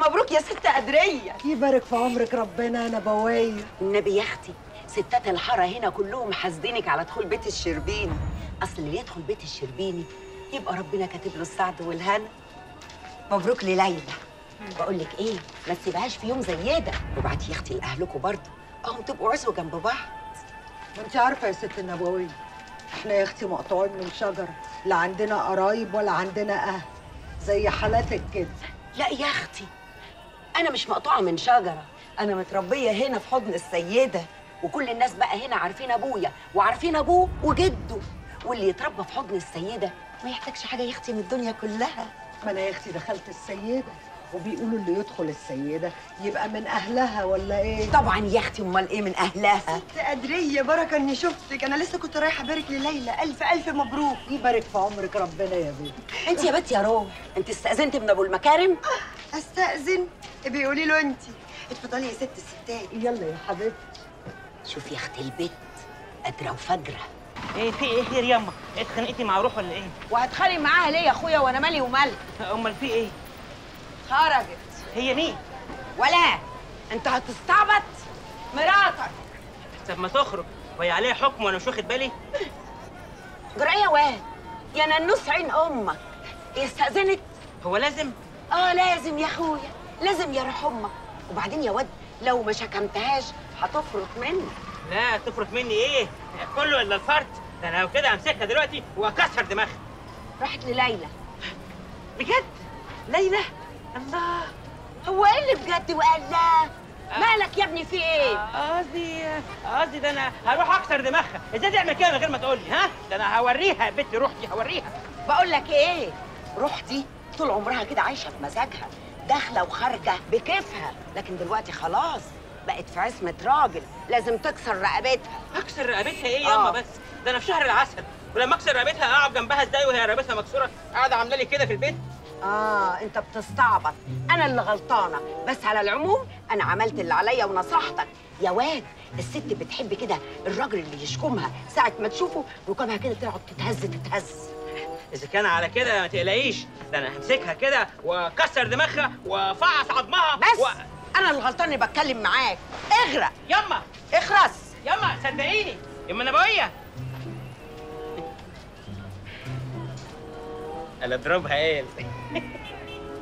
مبروك يا ست قدريه يبارك في عمرك ربنا انا بويه النبي يا اختي ستات الحاره هنا كلهم حاسدينك على دخول بيت الشربيني اصل اللي يدخل بيت الشربيني يبقى ربنا كاتب له السعد والهنا مبروك لليلى بقول لك ايه ما تسيبهاش في يوم زي ده وابعتي يا اختي لاهلكم برضه اهم تبقوا عزوه جنب بعض ما انت عارفه يا ست النبويه احنا يا اختي مقطوعين من شجره لا عندنا قرايب ولا عندنا اهل زي حالاتك كده لا يا اختي انا مش مقطوعه من شجره انا متربيه هنا في حضن السيده وكل الناس بقى هنا عارفين ابويا وعارفين ابوه وجده واللي يتربى في حضن السيده ما يحتاجش حاجه يا اختي من الدنيا كلها ما انا يا اختي دخلت السيده وبيقولوا اللي يدخل السيده يبقى من اهلها ولا ايه طبعا يا اختي امال ايه من اهلها ست قدرية بركة اني شفتك انا لسه كنت رايحة ابارك لليلى الف الف مبروك يبارك في عمرك ربنا يا بنت انت يا بنت يا روح انت استاذنت من ابو المكارم استأذن بيقولي له انت اتفضلي يا ست الستات يلا يا حبيبتي شوفي يا اختي البت قادره وفجره ايه في ايه خير ياما اتخانقتي مع روح ولا ايه وهتخانق معاها ليه يا اخويا وانا مالي ومالك امال في ايه خرجت هي مين ولا انت هتستعبط مراتك طب ما تخرج وهي عليها حكم وانا مش واخد بالي جرأة يا واد يا ننوس عين امك هي استاذنت هو لازم اه لازم يا اخويا لازم يا روح امك وبعدين يا واد لو ما شكمتهاش هتفرط منك لا تفرط مني ايه كله الا الفرد ده انا لو كده امسكها دلوقتي واكسر دماغها راحت لليلى بجد ليلى الله هو ايه اللي بجد وقال لا مالك يا ابني في ايه قصدي قصدي ده انا هروح اكسر دماغها ازاي تعمل كده من غير ما تقول لي ها ده انا هوريها يا بنت روح دي هوريها بقول لك ايه روح دي طول عمرها كده عايشه بمزاجها داخله وخارجه بكيفها لكن دلوقتي خلاص بقت في عصمه راجل لازم تكسر رقبتها اكسر رقبتها ايه ياما آه. بس ده انا في شهر العسل ولما اكسر رقبتها اقعد جنبها ازاي وهي رقبتها مكسوره قاعده عامله لي كده في البيت اه انت بتستعبط انا اللي غلطانه بس على العموم انا عملت اللي عليا ونصحتك يا واد الست بتحب كده الراجل اللي يشكمها ساعه ما تشوفه ركابها كده تقعد تتهز تتهز اذا كان على كده ما تقلقيش ده انا همسكها كده واكسر دماغها وافعص عظمها بس و... انا اللي غلطان اني بتكلم معاك اغرق ياما اخرس ياما صدقيني يما نبويه انا اضربها ايه